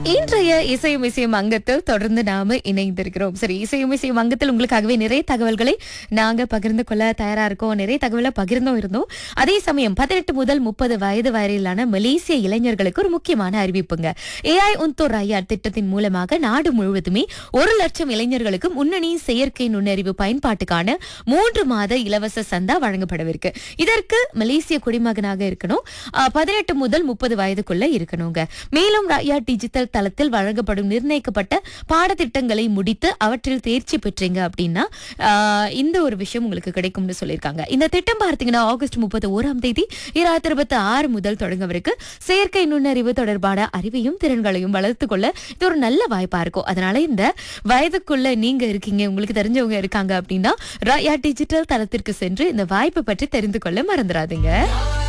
இன்றைய இசையும் இசையும் அங்கத்தில் தொடர்ந்து நாம இணைந்திருக்கிறோம் சரி இசையும் இசையும் அங்கத்தில் உங்களுக்காகவே நிறைய தகவல்களை நாங்க பகிர்ந்து கொள்ள தயாரா இருக்கோம் நிறைய தகவலை பகிர்ந்தும் இருந்தோம் அதே சமயம் பதினெட்டு முதல் முப்பது வயது வரையிலான மலேசிய இளைஞர்களுக்கு ஒரு முக்கியமான அறிவிப்புங்க ஏஐ உன்தோ ரயார் திட்டத்தின் மூலமாக நாடு முழுவதுமே ஒரு லட்சம் இளைஞர்களுக்கு முன்னணி செயற்கை நுண்ணறிவு பயன்பாட்டுக்கான மூன்று மாத இலவச சந்தா வழங்கப்படவிருக்கு இதற்கு மலேசிய குடிமகனாக இருக்கணும் பதினெட்டு முதல் முப்பது வயதுக்குள்ள இருக்கணுங்க மேலும் ரயா டிஜிட்டல் தளத்தில் வழங்கப்படும் நிர்ணயிக்கப்பட்ட பாடத்திட்டங்களை முடித்து அவற்றில் தேர்ச்சி பெற்றீங்க அப்படின்னா ஆஹ், இந்த ஒரு விஷயம் உங்களுக்கு கிடைக்கும்னு சொல்லியிருக்காங்க இந்த திட்டம் பார்த்தீங்கன்னா ஆகஸ்ட் முப்பத்தி ஓராம் தேதி இரண்டாயிரத்தி இருபத்தி ஆறு முதல் தொடங்கவிருக்கு செயற்கை நுண்ணறிவு தொடர்பான அறிவையும் திறன்களையும் வளர்த்து கொள்ள இது ஒரு நல்ல வாய்ப்பா இருக்கும் அதனால இந்த வயதுக்குள்ள நீங்க இருக்கீங்க உங்களுக்கு தெரிஞ்சவங்க இருக்காங்க அப்படின்னா ரயா டிஜிட்டல் தளத்திற்கு சென்று இந்த வாய்ப்பை பற்றி தெரிந்து கொள்ள மறந்துடாதீங்க